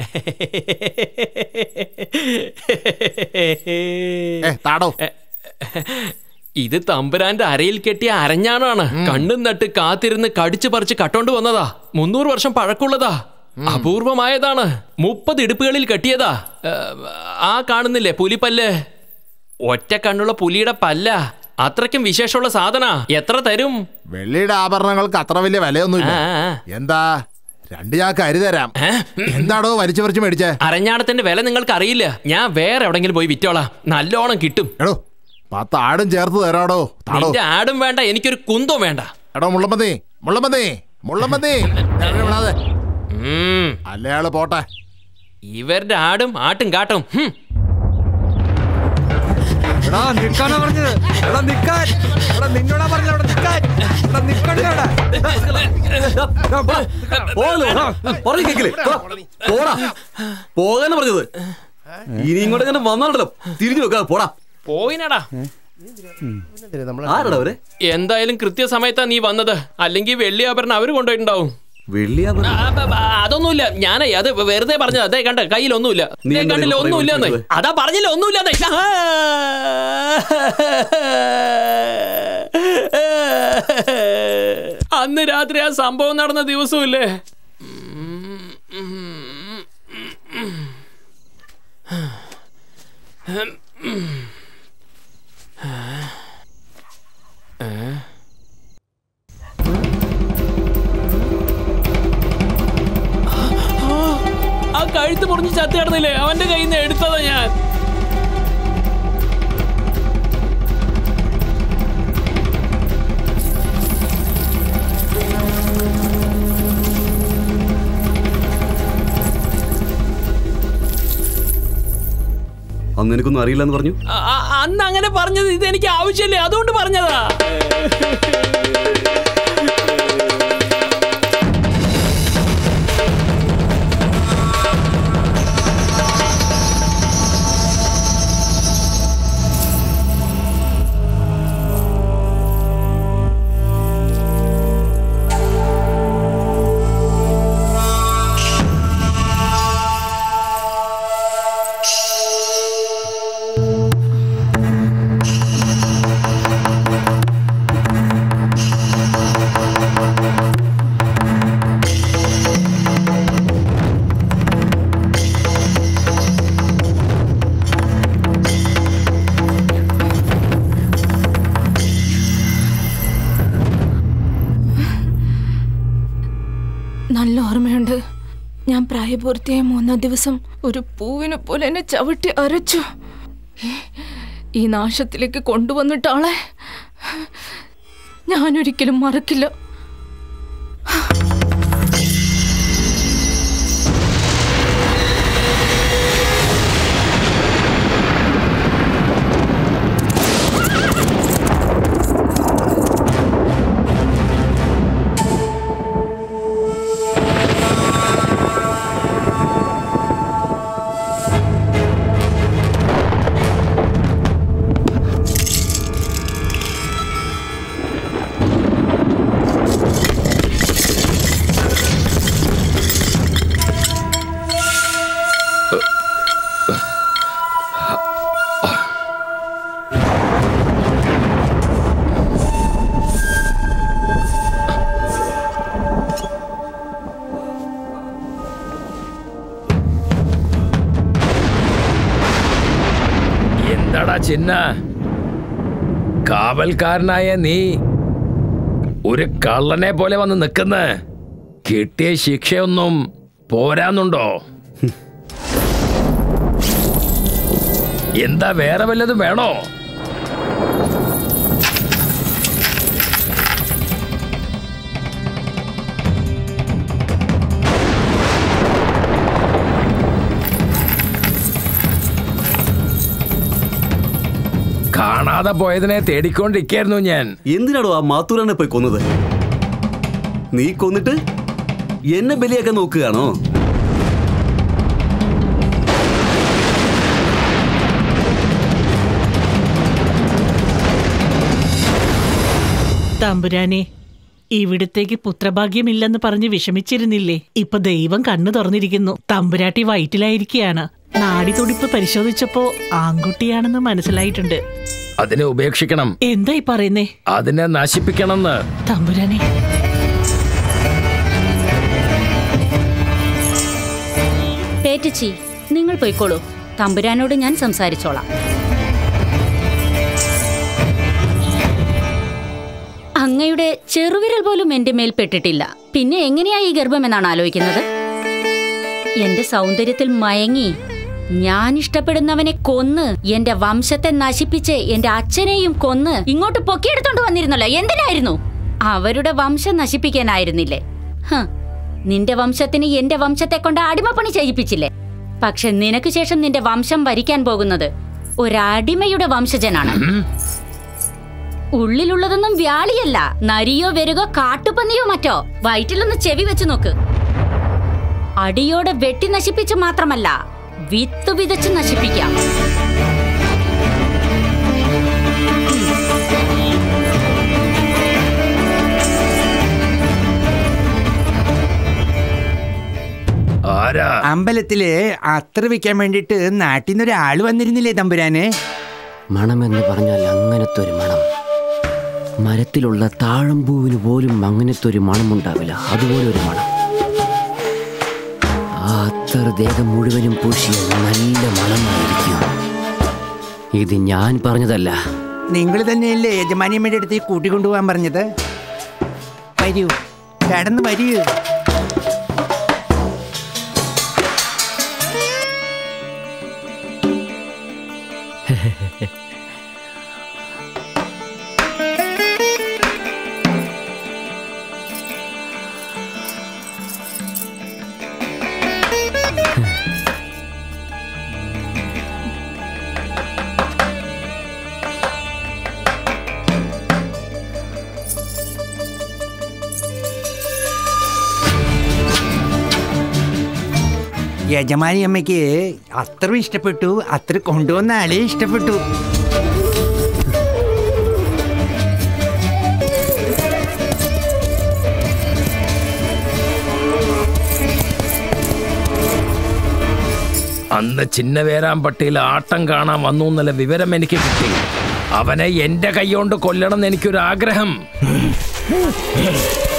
ഏ താടോ ഇത് തമ്പുരാന്റെ അരയിൽ കെട്ടിയ അരഞ്ഞാണാണ് കണ്ണും നട്ട് കാത്തിരുന്ന് കടിച്ചു പറിച്ച് കട്ടോണ്ട് വന്നതാ മുന്നൂറ് വർഷം പഴക്കമുള്ളതാ അപൂർവമായതാണ് മുപ്പത് ഇടുപ്പുകളിൽ കെട്ടിയതാ ഏ, ആ കാണുന്നില്ലേ പുലിപ്പല്ല് ഒറ്റ കണ്ണുള്ള പുലിയുടെ പല്ല അത്രയ്ക്കും വിശേഷമുള്ള സാധന എത്ര തരും വെള്ളിയുടെ ആഭരണങ്ങൾക്ക് അത്ര വലിയ വിലയൊന്നുമില്ല ആ, ആ. എന്താ രണ്ട് ചാക്ക് അരി തരാം ഏ? എന്താടോ വലിച്ചു പറിച്ച് മേടിച്ചേ അരഞ്ഞാണത്തിന്റെ വില നിങ്ങൾക്ക് അറിയില്ല ഞാൻ വേറെ എവിടെങ്കിലും പോയി വിറ്റോളാം നല്ലോണം കിട്ടും എടോ പത്ത് ആടും ചേർത്ത് തരാടോ താടോ നിന്റെ ആടും വേണ്ട എനിക്കൊരു കുന്തവും വേണ്ട എടോ മുള്ളമതി മുള്ളമതി മുള്ളമതി ഞാനെ വിടാതെ ഉം, അല്ലയാള് പോട്ടെ ഇവരുടെ ആടും ആട്ടും കാട്ടും ഹും. എടാ നിക്കാനാ പറഞ്ഞത് എടാ നിക്കാൻ എടാ നിന്നോടാ പറഞ്ഞത് അവിടെ നിക്കാൻ എടാ നിക്കണ്ടേ അവിടെ പറഞ്ഞു കേക്കില്ലേ പോടാ പോകാന്ന് പറഞ്ഞത് ഇനി ഇങ്ങോട്ട് ഇങ്ങനെ വന്നാണല്ലോ തിരിഞ്ഞു വെക്കാതെ പോടാ പോയിനടാ ആരടാ അവര് എന്തായാലും കൃത്യസമയത്താ നീ വന്നത് അല്ലെങ്കിൽ വെള്ളി ആഭരണം അവര് കൊണ്ടുപോയിട്ടുണ്ടാവും വെള്ളിയാ ആ, ബ- ബ- അതൊന്നുമില്ല ഞാനേ അത് വെറുതെ പറഞ്ഞത് അതേ കണ്ട കയ്യിൽ ഒന്നുമില്ല നീ ദേ എന്താ കണ്ടില്ല ഇത് ഒന്നുമില്ലെന്ന് പറയുന്നത്? അതാ പറഞ്ഞില്ല ഒന്നുമില്ലെന്ന് അന്ന് രാത്രി ആ സംഭവം നടന്ന ദിവസമില്ലേ ആ കഴുത്ത് മുറിഞ്ഞ് ചത്തി കിടന്നില്ലേ അവന്റെ കയ്യിൽ നിന്ന് എടുത്തതാ ഞാൻ അന്ന് എനിക്കൊന്നും അറിയില്ലെന്ന് പറഞ്ഞു അ- അ- അന്ന് അങ്ങനെ പറഞ്ഞത് ഇത് എനിക്ക് ആവശ്യമില്ലേ അതുകൊണ്ട് പറഞ്ഞതാ നല്ല ഓർമ്മയുണ്ട് ഞാൻ പ്രായപൂർത്തിയായ മൂന്നാം ദിവസം ഒരു പൂവിനെ പോലെ എന്നെ ചവിട്ടി അരച്ചു ഈ നാശത്തിലേക്ക് കൊണ്ടുവന്നിട്ടാളെ ഞാനൊരിക്കലും മറക്കില്ല എന്താടാ ചിന്ന കാവൽക്കാരനായ നീ ഒരു കള്ളനെ പോലെ വന്ന് നിൽക്കുന്ന കിട്ടിയ ശിക്ഷയൊന്നും പോരാന്നുണ്ടോ എന്താ വേറെ വല്ലതും വേണോ കാണാതെ പോയതിനെ തേടിക്കൊണ്ടിരിക്കായിരുന്നു ഞാൻ എന്തിനാടോ ആ മാത്തൂരാനെ പോയി കൊന്നത് നീ കൊന്നിട്ട് എന്നെ ബലിയാക്കാൻ നോക്കുകയാണോ തമ്പുരാനെ ഇവിടത്തേക്ക് പുത്രഭാഗ്യമില്ലെന്ന് പറഞ്ഞ് വിഷമിച്ചിരുന്നില്ലേ ഇപ്പൊ ദൈവം കണ്ണു തുറന്നിരിക്കുന്നു തമ്പുരാട്ടി വയറ്റിലായിരിക്കുകയാണ് നാടി തുടിപ്പ് പരിശോധിച്ചപ്പോ ആൺകുട്ടിയാണെന്ന് മനസ്സിലായിട്ടുണ്ട് അതിനെ ഉപേക്ഷിക്കണം എന്തായി പറയുന്നേ അതിനെ നശിപ്പിക്കണമെന്ന് തമ്പുരാനെ പേറ്റച്ചി നിങ്ങൾ പോയിക്കോളൂ തമ്പുരാനോട് ഞാൻ സംസാരിച്ചോളാം അങ്ങയുടെ ചെറുവിരൽ പോലും എന്റെ മേൽ പെട്ടിട്ടില്ല പിന്നെ എങ്ങനെയാ ഈ ഗർഭം എന്നാണ് ആലോചിക്കുന്നത് എന്റെ സൗന്ദര്യത്തിൽ മയങ്ങി ഞാൻ ഇഷ്ടപ്പെടുന്നവനെ കൊന്ന് എന്റെ വംശത്തെ നശിപ്പിച്ച് എന്റെ അച്ഛനെയും കൊന്ന് ഇങ്ങോട്ട് പൊക്കിയെടുത്തോണ്ട് വന്നിരുന്നല്ലോ എന്തിനായിരുന്നു അവരുടെ വംശം നശിപ്പിക്കാനായിരുന്നില്ലേ ഹ, നിന്റെ വംശത്തിന് എന്റെ വംശത്തെ കൊണ്ട് അടിമപ്പണി ചെയ്യിപ്പിച്ചില്ലേ പക്ഷെ നിനക്ക് ശേഷം നിന്റെ വംശം ഭരിക്കാൻ പോകുന്നത് ഒരടിമയുടെ വംശജനാണ് ഉള്ളിലുള്ളതൊന്നും വ്യാളിയല്ല നരിയോ വെരുകോ കാട്ടുപന്നിയോ മറ്റോ വയറ്റിലൊന്ന് ചെവി വെച്ച് നോക്ക് അടിയോടെ വെട്ടി നശിപ്പിച്ച് മാത്രമല്ല വിത്ത് വിതച്ച് നശിപ്പിക്കാം ആരാ അമ്പലത്തില് അത്ര വിൽക്കാൻ വേണ്ടിട്ട് നാട്ടിൽ നിന്ന് ഒരാള് വന്നിരുന്നില്ലേ തമ്പുരാന് മണമെന്ന് പറഞ്ഞാൽ അങ്ങനത്തെ ഒരു മണം മരത്തിലുള്ള താഴമ്പൂവിന് പോലും അങ്ങനത്തെ ഒരു മണമുണ്ടാവില്ല അതുപോലെ ഒരു മണം ആ അത്തർ ദേഹം മുഴുവനും പൂശിയ നല്ല മണമായിരിക്കും ഇത് ഞാൻ പറഞ്ഞതല്ല നിങ്ങൾ തന്നെയല്ലേ യജമാനിയമ്മയുടെ അടുത്ത് കൂട്ടിക്കൊണ്ടുപോകാൻ പറഞ്ഞത് വരൂ കടന്ന് വരൂ യജമാനി അമ്മയ്ക്ക് അത്ര ഇഷ്ടപ്പെട്ടു അത്ര കൊണ്ടുവന്ന ആളെ ഇഷ്ടപ്പെട്ടു അന്ന് ചിന്നവേരാമ്പട്ടിയിൽ ആട്ടം കാണാൻ വന്നു എന്നുള്ള വിവരം എനിക്ക് കിട്ടി അവനെ എന്റെ കൈകൊണ്ട് കൊല്ലണം എന്ന് എനിക്കൊരു ആഗ്രഹം